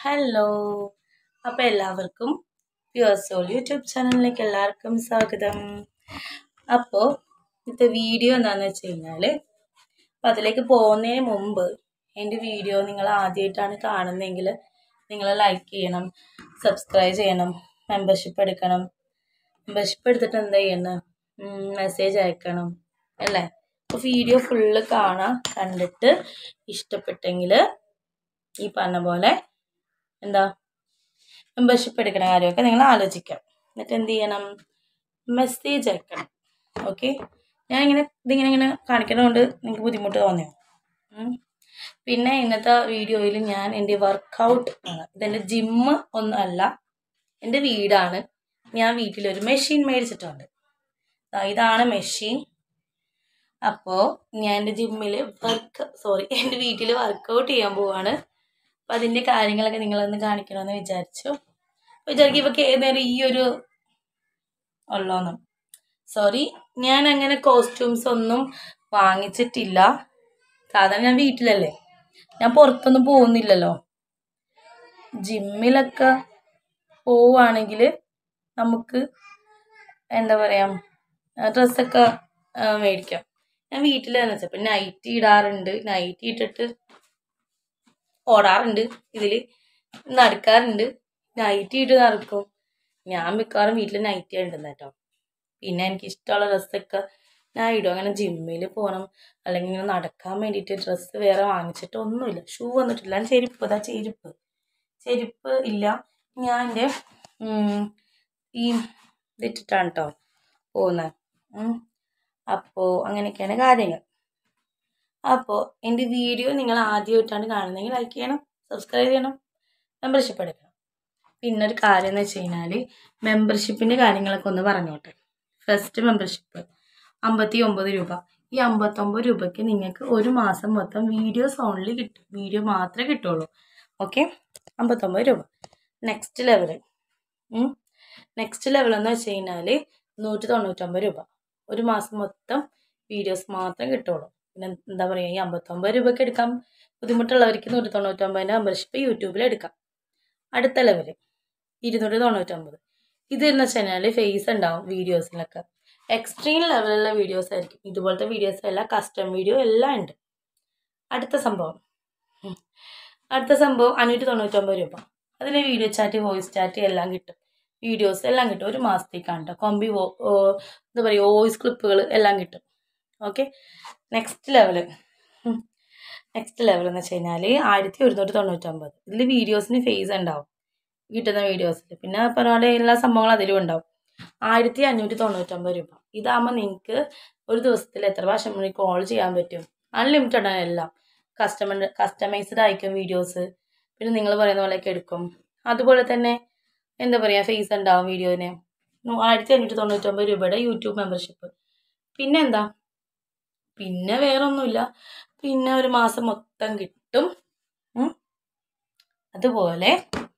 Hello അപ്പോൾ എല്ലാവർക്കും pure soul YouTube ചാനലിലേക്ക് എല്ലാവർക്കും സ്വാഗതം അപ്പോൾ ഇന്നത്തെ വീഡിയോ എന്താണെന്ന് വെച്ച് കഴിഞ്ഞാൽ അപ്പോൾ അതിലേക്ക് പോകുന്നതിന് മുമ്പ് എൻ്റെ വീഡിയോ നിങ്ങൾ ആദ്യമായിട്ടാണ് കാണുന്നതെങ്കിൽ നിങ്ങൾ ലൈക്ക് ചെയ്യണം സബ്സ്ക്രൈബ് ചെയ്യണം മെമ്പർഷിപ്പ് എടുക്കണം മെമ്പർഷിപ്പ് എടുത്തിട്ട് എന്താ ചെയ്യണം മെസ്സേജ് അയക്കണം അല്ലേ അപ്പോൾ വീഡിയോ ഫുള്ള് കാണാം കണ്ടിട്ട് ഇഷ്ടപ്പെട്ടെങ്കിൽ ഈ പറഞ്ഞ പോലെ എന്താ മെമ്പർഷിപ്പ് എടുക്കണ കാര്യമൊക്കെ നിങ്ങൾ ആലോചിക്കാം എന്നിട്ട് എന്ത് ചെയ്യണം മെസ്സേജ് അയക്കണം ഓക്കെ ഞാനിങ്ങനെ ഇതിങ്ങനെ ഇങ്ങനെ കാണിക്കുന്നതുകൊണ്ട് നിങ്ങൾക്ക് ബുദ്ധിമുട്ട് തോന്നിയോ ഉം. പിന്നെ ഇന്നത്തെ വീഡിയോയിൽ ഞാൻ എൻ്റെ വർക്കൗട്ട് ആണ് ഇതെൻ്റെ ജിമ്മ് ഒന്നും അല്ല എൻ്റെ വീടാണ് ഞാൻ വീട്ടിലൊരു മെഷീൻ മേടിച്ചിട്ടുണ്ട് ദാ ഇതാണ് മെഷീൻ അപ്പോൾ ഞാൻ എൻ്റെ ജിമ്മിൽ വർക്ക് സോറി എൻ്റെ വീട്ടിൽ വർക്കൗട്ട് ചെയ്യാൻ പോവാണ് അപ്പം അതിൻ്റെ കാര്യങ്ങളൊക്കെ നിങ്ങളൊന്ന് കാണിക്കണമെന്ന് വിചാരിച്ചു അപ്പോൾ വിചാരിക്കും ഇവർക്ക് ഏത് നേരം ഈ ഒരു ഉള്ളോന്ന് സോറി ഞാൻ അങ്ങനെ കോസ്റ്റ്യൂംസ് ഒന്നും വാങ്ങിച്ചിട്ടില്ല സാധാരണ ഞാൻ വീട്ടിലല്ലേ ഞാൻ പുറത്തൊന്നും പോകുന്നില്ലല്ലോ ജിമ്മിലൊക്കെ പോവുകയാണെങ്കിൽ നമുക്ക് എന്താ പറയുക ഡ്രസ്സൊക്കെ മേടിക്കാം ഞാൻ വീട്ടിൽ തന്നെ വെച്ചാൽ ഇപ്പം നൈറ്റി ഇടാറുണ്ട് നൈറ്റി ഇട്ടിട്ട് ഓടാറുണ്ട് ഇതിൽ നടക്കാറുണ്ട് നൈറ്റി ഇട്ട് നടക്കും ഞാൻ മിക്കവാറും വീട്ടിൽ നൈറ്റി ഇടുന്നത് കേട്ടോ പിന്നെ എനിക്ക് ഇഷ്ടമുള്ള ഡ്രസ്സൊക്കെ ഞാൻ ഇടും അങ്ങനെ ജിമ്മിൽ പോകണം അല്ലെങ്കിൽ ഇങ്ങനെ നടക്കാൻ വേണ്ടിയിട്ട് ഡ്രസ്സ് വേറെ വാങ്ങിച്ചിട്ട് ഒന്നുമില്ല ഷൂ വന്നിട്ടില്ല ഞാൻ ചെരുപ്പ് അതാ ചെരുപ്പ് ചെരുപ്പ് ഇല്ല ഞാൻ എൻ്റെ ഈ ഇതിട്ടിട്ടാണ് കേട്ടോ പോകുന്നത് അപ്പോൾ അങ്ങനെയൊക്കെയാണ് കാര്യങ്ങൾ അപ്പോൾ എൻ്റെ വീഡിയോ നിങ്ങൾ ആദ്യമായിട്ടാണ് കാണുന്നതെങ്കിൽ ലൈക്ക് ചെയ്യണം സബ്സ്ക്രൈബ് ചെയ്യണം മെമ്പർഷിപ്പ് എടുക്കണം പിന്നെ ഒരു കാര്യം എന്ന് വെച്ച് കഴിഞ്ഞാൽ മെമ്പർഷിപ്പിൻ്റെ കാര്യങ്ങളൊക്കെ ഒന്ന് പറഞ്ഞോട്ടെ ഫസ്റ്റ് മെമ്പർഷിപ്പ് അമ്പത്തി ഒമ്പത് രൂപ ഈ അമ്പത്തൊമ്പത് രൂപയ്ക്ക് നിങ്ങൾക്ക് ഒരു മാസം മൊത്തം വീഡിയോസ് ഓൺലി കിട്ടും വീഡിയോ മാത്രമേ കിട്ടുള്ളൂ ഓക്കെ അമ്പത്തൊമ്പത് രൂപ നെക്സ്റ്റ് ലെവൽ നെക്സ്റ്റ് ലെവൽ എന്ന് വെച്ച് കഴിഞ്ഞാൽ നൂറ്റി തൊണ്ണൂറ്റൊമ്പത് രൂപ ഒരു മാസം മൊത്തം വീഡിയോസ് മാത്രം കിട്ടുള്ളൂ പിന്നെ എന്താ പറയുക ഈ അമ്പത്തൊമ്പത് രൂപയ്ക്ക് എടുക്കാം ബുദ്ധിമുട്ടുള്ളവർക്ക് നൂറ്റി തൊണ്ണൂറ്റൊമ്പതിൻ്റെ മെമ്പർഷിപ്പ് യൂട്യൂബിൽ എടുക്കാം അടുത്ത ലെവൽ ഇരുന്നൂറ്റി തൊണ്ണൂറ്റൊമ്പത് ഇത് എന്ന് വെച്ച് കഴിഞ്ഞാൽ ഫേസ് ഉണ്ടാവും വീഡിയോസിലൊക്കെ എക്സ്ട്രീം ലെവലുള്ള വീഡിയോസ് ആയിരിക്കും ഇതുപോലത്തെ വീഡിയോസ് എല്ലാം കസ്റ്റം വീഡിയോ എല്ലാം ഉണ്ട് അടുത്ത സംഭവം ഉം. അടുത്ത സംഭവം അഞ്ഞൂറ്റി തൊണ്ണൂറ്റൊമ്പത് രൂപ അതിൽ വീഡിയോ ചാറ്റ് വോയിസ് ചാറ്റ് എല്ലാം കിട്ടും വീഡിയോസ് എല്ലാം കിട്ടും ഒരു മാസത്തേക്കാണ് കേട്ടോ കൊമ്പി വോ ഓ, എന്താ പറയുക വോയിസ് ക്ലിപ്പുകൾ എല്ലാം കിട്ടും okay next level next level എന്ന് വെച്ച് കഴിഞ്ഞാൽ ആയിരത്തി ഒരുന്നൂറ്റി തൊണ്ണൂറ്റൊമ്പത് ഇതിൽ വീഡിയോസിന് ഫേസ് ഉണ്ടാവും കിട്ടുന്ന വീഡിയോസിൽ പിന്നെ പറഞ്ഞ എല്ലാ സംഭവങ്ങളും അതിലും ഉണ്ടാവും ആയിരത്തി അഞ്ഞൂറ്റി തൊണ്ണൂറ്റൊമ്പത് രൂപ ഇതാകുമ്പോൾ നിങ്ങൾക്ക് ഒരു ദിവസത്തിൽ എത്ര പ്രാവശ്യം വേണമെങ്കിൽ കോൾ ചെയ്യാൻ പറ്റും അൺലിമിറ്റഡ് ആണ് എല്ലാം കസ്റ്റമർ കസ്റ്റമൈസ്ഡ് ആയിരിക്കും വീഡിയോസ് പിന്നെ നിങ്ങൾ പറയുന്ന പോലെയൊക്കെ എടുക്കും അതുപോലെ തന്നെ എന്താ പറയുക ഫേസ് ഉണ്ടാവും വീഡിയോന് ആയിരത്തി അഞ്ഞൂറ്റി തൊണ്ണൂറ്റൊമ്പത് രൂപയുടെ യൂട്യൂബ് മെമ്പർഷിപ്പ് പിന്നെ എന്താ പിന്നെ വേറെ ഒന്നുമില്ല പിന്നെ ഒരു മാസം മൊത്തം കിട്ടും ഉം. അതുപോലെ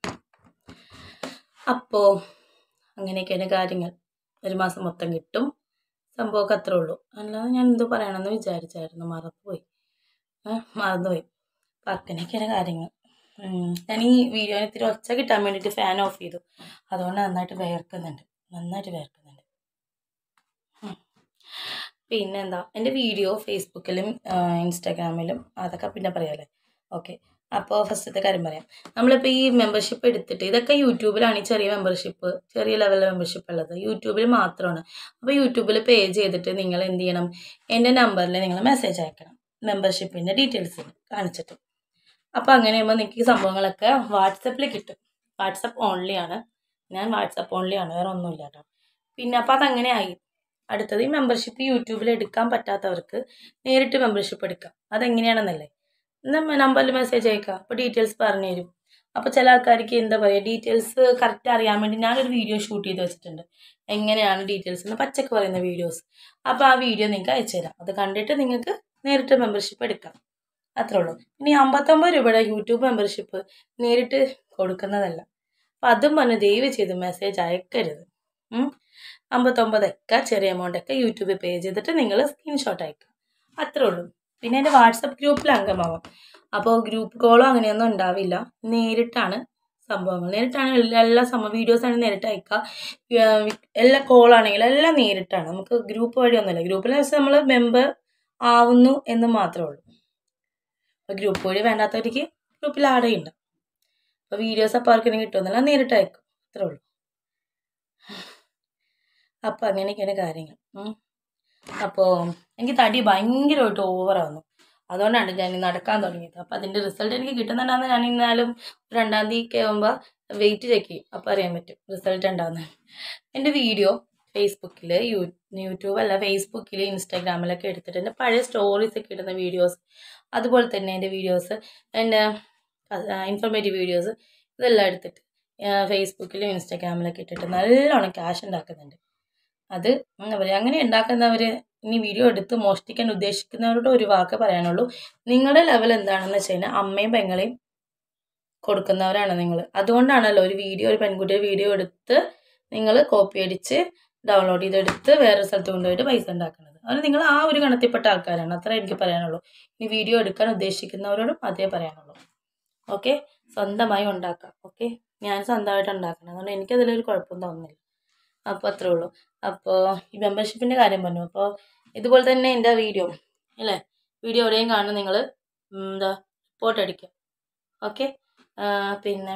അപ്പോൾ അങ്ങനെയൊക്കെയാണ് കാര്യങ്ങൾ ഒരു മാസം മൊത്തം കിട്ടും സംഭവമൊക്കെ അത്രേ ഉള്ളൂ അല്ലാതെ ഞാൻ എന്തോ പറയണമെന്ന് വിചാരിച്ചായിരുന്നു മറന്നുപോയി ഏ, മറന്നുപോയി അപ്പം അങ്ങനെയൊക്കെയാണ് കാര്യങ്ങൾ ഉം. ഞാൻ ഈ വീഡിയോന് ഇത്തിരി ഒച്ച കിട്ടാൻ വേണ്ടിയിട്ട് ഫാൻ ഓഫ് ചെയ്തു അതുകൊണ്ട് നന്നായിട്ട് വേർക്കുന്നുണ്ട് നന്നായിട്ട് വേർക്കുന്നുണ്ട് ഉം. പിന്നെന്താ എൻ്റെ വീഡിയോ ഫേസ്ബുക്കിലും ആ, ഇൻസ്റ്റാഗ്രാമിലും അതൊക്കെ പിന്നെ പറയാമല്ലേ ഓക്കെ അപ്പോൾ ഫസ്റ്റത്തെ കാര്യം പറയാം നമ്മളിപ്പോൾ ഈ മെമ്പർഷിപ്പ് എടുത്തിട്ട് ഇതൊക്കെ യൂട്യൂബിലാണ് ഈ ചെറിയ മെമ്പർഷിപ്പ് ചെറിയ ലെവലിലെ മെമ്പർഷിപ്പ് ഉള്ളത് യൂട്യൂബിൽ മാത്രമാണ് അപ്പോൾ യൂട്യൂബിൽ പേ ചെയ്തിട്ട് നിങ്ങൾ എന്ത് ചെയ്യണം എൻ്റെ നമ്പറിൽ നിങ്ങൾ മെസ്സേജ് അയക്കണം മെമ്പർഷിപ്പിൻ്റെ ഡീറ്റെയിൽസ് കാണിച്ചിട്ട് അപ്പോൾ അങ്ങനെ ആകുമ്പോൾ നിങ്ങൾക്ക് ഈ സംഭവങ്ങളൊക്കെ വാട്സപ്പിൽ കിട്ടും വാട്സപ്പ് ഓൺലി ആണ് ഞാൻ വാട്സപ്പ് ഓൺലി ആണ് വേറെ ഒന്നുമില്ല കേട്ടോ പിന്നെ അപ്പോൾ അതങ്ങനെ ആയി അടുത്തത് ഈ മെമ്പർഷിപ്പ് യൂട്യൂബിൽ എടുക്കാൻ പറ്റാത്തവർക്ക് നേരിട്ട് മെമ്പർഷിപ്പ് എടുക്കാം അതെങ്ങനെയാണെന്നല്ലേ നമ്പറിൽ മെസ്സേജ് അയക്കുക അപ്പോൾ ഡീറ്റെയിൽസ് പറഞ്ഞു തരും അപ്പോൾ ചില ആൾക്കാർക്ക് എന്താ പറയുക ഡീറ്റെയിൽസ് കറക്റ്റ് അറിയാൻ വേണ്ടി ഞാനൊരു വീഡിയോ ഷൂട്ട് ചെയ്ത് വെച്ചിട്ടുണ്ട് എങ്ങനെയാണ് ഡീറ്റെയിൽസ് എന്ന് പച്ചക്ക് പറയുന്ന വീഡിയോസ് അപ്പോൾ ആ വീഡിയോ നിങ്ങൾക്ക് അയച്ചു തരാം അത് കണ്ടിട്ട് നിങ്ങൾക്ക് നേരിട്ട് മെമ്പർഷിപ്പ് എടുക്കാം അത്രേ ഉള്ളൂ ഇനി അമ്പത്തൊമ്പത് രൂപയുടെ യൂട്യൂബ് മെമ്പർഷിപ്പ് നേരിട്ട് കൊടുക്കുന്നതല്ല അപ്പം അതും പറഞ്ഞ് ദയവ് ചെയ്ത് മെസ്സേജ് അയക്കരുത് ഉം. അമ്പത്തൊമ്പതൊക്കെ ചെറിയ എമൗണ്ടൊക്കെ യൂട്യൂബിൽ പേ ചെയ്തിട്ട് നിങ്ങൾ സ്ക്രീൻഷോട്ട് അയക്കുക അത്രേ ഉള്ളൂ പിന്നെ എൻ്റെ വാട്സപ്പ് ഗ്രൂപ്പിൽ അംഗമാവാം അപ്പോൾ ഗ്രൂപ്പ് കോളോ അങ്ങനെയൊന്നും ഉണ്ടാവില്ല നേരിട്ടാണ് സംഭവങ്ങൾ നേരിട്ടാണ് എല്ലാ എല്ലാ സംഭവം വീഡിയോസ് ആണെങ്കിൽ നേരിട്ട് അയക്കുക ഏഹ് എല്ലാ കോളാണെങ്കിലും എല്ലാം നേരിട്ടാണ് നമുക്ക് ഗ്രൂപ്പ് വഴിയൊന്നുമില്ല ഗ്രൂപ്പിൽ വെച്ച് നമ്മൾ മെമ്പർ ആവുന്നു എന്ന് മാത്രമേ ഉള്ളൂ അപ്പോൾ ഗ്രൂപ്പ് വഴി വേണ്ടാത്തവർക്ക് ഗ്രൂപ്പിൽ ആഡ് ചെയ്യുന്നുണ്ട് അപ്പോൾ വീഡിയോസ് അപ്പോൾ ആർക്കെങ്കിലും കിട്ടുമെന്നല്ല നേരിട്ട് അയക്കും അത്രേ ഉള്ളൂ അപ്പോൾ അങ്ങനെയൊക്കെയാണ് കാര്യങ്ങൾ ഉം. അപ്പോൾ എനിക്ക് തടി ഭയങ്കരമായിട്ട് ഓവറാകുന്നു അതുകൊണ്ടാണ് ഞാൻ ഈ നടക്കാൻ തുടങ്ങിയത് അപ്പോൾ അതിൻ്റെ റിസൾട്ട് എനിക്ക് കിട്ടുന്നുണ്ടാകുന്ന ഞാൻ ഇന്നാലും രണ്ടാം തീയതി ആകുമ്പോൾ വെയിറ്റ് ചെക്ക് ചെയ്യും അപ്പോൾ അറിയാൻ പറ്റും റിസൾട്ട് ഉണ്ടാകുന്നത് എൻ്റെ വീഡിയോ ഫേസ്ബുക്കിൽ യൂ യൂട്യൂബ് അല്ല ഫേസ്ബുക്കിൽ ഇൻസ്റ്റാഗ്രാമിലൊക്കെ എടുത്തിട്ട് എൻ്റെ പഴയ സ്റ്റോറീസ് ഒക്കെ ഇടുന്ന വീഡിയോസ് അതുപോലെ തന്നെ എൻ്റെ വീഡിയോസ് എൻ്റെ ഇൻഫർമേറ്റീവ് വീഡിയോസ് ഇതെല്ലാം എടുത്തിട്ട് ഫേസ്ബുക്കിലും ഇൻസ്റ്റാഗ്രാമിലൊക്കെ ഇട്ടിട്ട് നല്ലോണം ക്യാഷ് ഉണ്ടാക്കുന്നുണ്ട് അത് എന്താ പറയുക അങ്ങനെ ഉണ്ടാക്കുന്നവർ ഇനി വീഡിയോ എടുത്ത് മോഷ്ടിക്കാൻ ഉദ്ദേശിക്കുന്നവരോട് ഒരു വാക്ക് പറയാനുള്ളൂ നിങ്ങളുടെ ലെവൽ എന്താണെന്ന് വെച്ച് കഴിഞ്ഞാൽ അമ്മയും പെങ്ങളെയും കൊടുക്കുന്നവരാണ് നിങ്ങൾ അതുകൊണ്ടാണല്ലോ ഒരു വീഡിയോ ഒരു പെൺകുട്ടിയുടെ വീഡിയോ എടുത്ത് നിങ്ങൾ കോപ്പി അടിച്ച് ഡൗൺലോഡ് ചെയ്തെടുത്ത് വേറെ സ്ഥലത്ത് കൊണ്ടുപോയിട്ട് പൈസ ഉണ്ടാക്കുന്നത് അത് നിങ്ങൾ ആ ഒരു ഗണത്തിൽപ്പെട്ട ആൾക്കാരാണ് അത്ര എനിക്ക് പറയാനുള്ളൂ ഈ വീഡിയോ എടുക്കാൻ ഉദ്ദേശിക്കുന്നവരോടും അതേ പറയാനുള്ളൂ ഓക്കെ സ്വന്തമായി ഉണ്ടാക്കാം ഓക്കെ ഞാൻ സ്വന്തമായിട്ട് ഉണ്ടാക്കണം അതുകൊണ്ട് എനിക്കതിലൊരു കുഴപ്പം തോന്നുന്നില്ല അപ്പോൾ അത്രേ ഉള്ളൂ അപ്പോൾ ഈ മെമ്പർഷിപ്പിൻ്റെ കാര്യം പറഞ്ഞു അപ്പോൾ ഇതുപോലെ തന്നെ എൻ്റെ വീഡിയോ അല്ലേ വീഡിയോ എവിടെയും കാണും നിങ്ങൾ എന്താ റിപ്പോർട്ട് അടിക്കുക ഓക്കെ പിന്നെ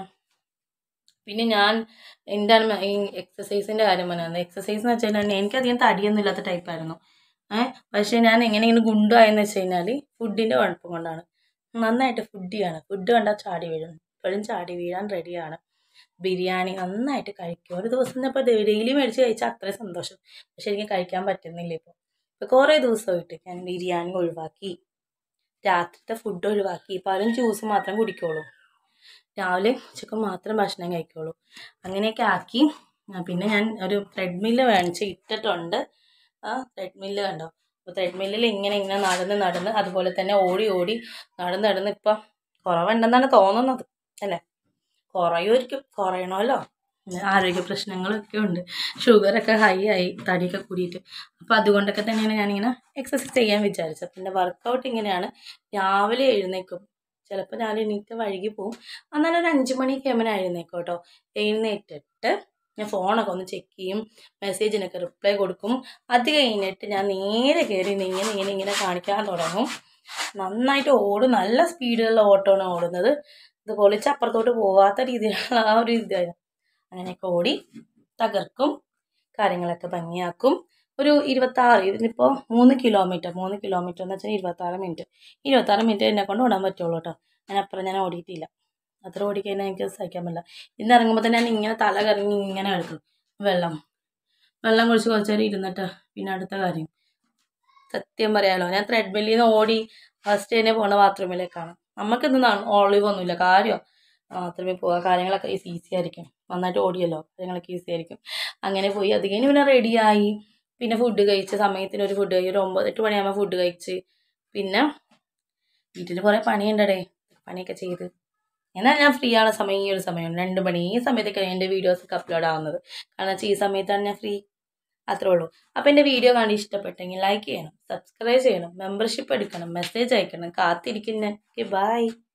പിന്നെ ഞാൻ എന്താണ് ഈ എക്സസൈസിൻ്റെ കാര്യം പറഞ്ഞത് എക്സസൈസ് എന്ന് വെച്ച് കഴിഞ്ഞാൽ എനിക്കധികം തടിയൊന്നും ഇല്ലാത്ത ടൈപ്പായിരുന്നു ഏഹ് പക്ഷേ ഞാൻ എങ്ങനെ ഇങ്ങനെ ഗുണ്ടായെന്ന് വെച്ച് കഴിഞ്ഞാൽ ഫുഡിൻ്റെ കുഴപ്പം കൊണ്ടാണ് നന്നായിട്ട് ഫുഡ് ചെയ്യാണ് ഫുഡ് കണ്ടാൽ ചാടി വീഴും ഇപ്പോഴും ചാടി വീഴാൻ റെഡിയാണ് ബിരിയാണി നന്നായിട്ട് കഴിക്കും ഒരു ദിവസം ഞാൻ ഇപ്പോൾ ഡെയിലി മേടിച്ച് കഴിച്ചാൽ അത്രയും സന്തോഷം പക്ഷെ എനിക്ക് കഴിക്കാൻ പറ്റുന്നില്ല ഇപ്പോൾ ഇപ്പോൾ കുറേ ദിവസമായിട്ട് ഞാൻ ബിരിയാണി ഒഴിവാക്കി രാത്രിത്തെ ഫുഡ് ഒഴിവാക്കി പാലും ജ്യൂസ് മാത്രം കുടിക്കുള്ളൂ രാവിലെ ഉച്ചക്ക് മാത്രം ഭക്ഷണം കഴിക്കുള്ളൂ അങ്ങനെയൊക്കെ ആക്കി ആ, പിന്നെ ഞാൻ ഒരു ത്രെഡ്മില്ല് മേടിച്ച് ഇട്ടിട്ടുണ്ട് ആ ത്രെഡ്മില്ല് കണ്ടോ അപ്പോൾ ത്രെഡ്മില്ലിൽ ഇങ്ങനെ ഇങ്ങനെ നടന്ന് നടന്ന് അതുപോലെ തന്നെ ഓടി ഓടി നടന്ന് നടന്ന് ഇപ്പം കുറവുണ്ടെന്നാണ് തോന്നുന്നത് അല്ലേ കുറയുമായിരിക്കും കുറയണമല്ലോ പിന്നെ ആരോഗ്യ പ്രശ്നങ്ങളൊക്കെ ഉണ്ട് ഷുഗറൊക്കെ ഹൈ ആയി തടിയൊക്കെ കൂടിയിട്ട് അപ്പോൾ അതുകൊണ്ടൊക്കെ തന്നെയാണ് ഞാനിങ്ങനെ എക്സസൈസ് ചെയ്യാൻ വിചാരിച്ചത് പിന്നെ വർക്കൗട്ട് ഇങ്ങനെയാണ് രാവിലെ എഴുന്നേക്കും ചിലപ്പോൾ ഞാൻ എണീറ്റ് വഴുകി പോവും എന്നാലും ഒരു അഞ്ച് മണിയൊക്കെ ആകുമ്പോൾ ഞാൻ എഴുന്നേക്കും കേട്ടോ എഴുന്നേറ്റിട്ട് ഞാൻ ഫോണൊക്കെ ഒന്ന് ചെക്ക് ചെയ്യും മെസ്സേജിനൊക്കെ റിപ്ലൈ കൊടുക്കും അത് കഴിഞ്ഞിട്ട് ഞാൻ നേരെ കയറി ഇങ്ങനെ ഇങ്ങനെ ഇങ്ങനെ കാണിക്കാൻ തുടങ്ങും നന്നായിട്ട് ഓടും നല്ല സ്പീഡിലുള്ള ഓട്ടമാണ് ഓടുന്നത് ഇത് പൊളിച്ച് അപ്പുറത്തോട്ട് പോവാത്ത രീതിയിലുള്ള ആ ഒരു ഇതായിരുന്നു അങ്ങനെയൊക്കെ ഓടി തകർക്കും കാര്യങ്ങളൊക്കെ ഭംഗിയാക്കും ഒരു ഇരുപത്താറ് ഇതിനിപ്പോൾ മൂന്ന് കിലോമീറ്റർ മൂന്ന് കിലോമീറ്റർ എന്ന് വെച്ചാൽ ഇരുപത്താറ് മിനിറ്റ് ഇരുപത്താറ് മിനിറ്റ് എന്നെ കൊണ്ട് ഓടാൻ പറ്റുള്ളൂ കേട്ടോ അതിനപ്പുറം ഞാൻ ഓടിയിട്ടില്ല അത്ര ഓടിക്കഴിഞ്ഞാൽ എനിക്ക് സഹിക്കാൻ പറ്റില്ല ഇന്ന് ഇറങ്ങുമ്പോൾ തന്നെ ഞാൻ ഇങ്ങനെ തല കറങ്ങി ഇങ്ങനെ കിടക്കും വെള്ളം വെള്ളം കുടിച്ച് കുറച്ച് നേരം ഇരുന്നിട്ട് പിന്നെ അടുത്ത കാര്യം സത്യം പറയാലോ ഞാൻ ത്രെഡ്മില്ലിൽ നിന്ന് ഓടി ഫസ്റ്റ് തന്നെ പോണ ബാത്റൂമിലേക്കാണ് നമുക്കിന്ന് ഓളിവ് ഒന്നുമില്ല കാര്യം ബാത്റൂമിൽ പോവുക കാര്യങ്ങളൊക്കെ ഈസി ആയിരിക്കും നന്നായിട്ട് ഓടിയല്ലോ കാര്യങ്ങളൊക്കെ ഈസി ആയിരിക്കും അങ്ങനെ പോയി അത് കഴിഞ്ഞ് പിന്നെ റെഡിയായി പിന്നെ ഫുഡ് കഴിച്ച് സമയത്തിന് ഒരു ഫുഡ് കഴിച്ച് ഒരു ഒമ്പത് എട്ട് മണിയാകുമ്പോൾ ഫുഡ് കഴിച്ച് പിന്നെ വീട്ടിൽ കുറേ പണിയുണ്ടടേ പണിയൊക്കെ ചെയ്ത് എന്നാൽ ഞാൻ ഫ്രീ ആവുന്ന സമയം ഈ ഒരു സമയം രണ്ട് മണി ഈ സമയത്തൊക്കെയാണ് എൻ്റെ വീഡിയോസൊക്കെ അപ്ലോഡ് ആവുന്നത് കാരണം വെച്ചാൽ ഈ സമയത്താണ് ഞാൻ ഫ്രീ അത്രേ ഉള്ളൂ അപ്പോൾ എൻ്റെ വീഡിയോ കണ്ട് ഇഷ്ടപ്പെട്ടെങ്കിൽ ലൈക്ക് ചെയ്യണം സബ്സ്ക്രൈബ് ചെയ്യണം മെമ്പർഷിപ്പ് എടുക്കണം മെസ്സേജ് അയക്കണം കാത്തിരിക്കുന്ന ബൈ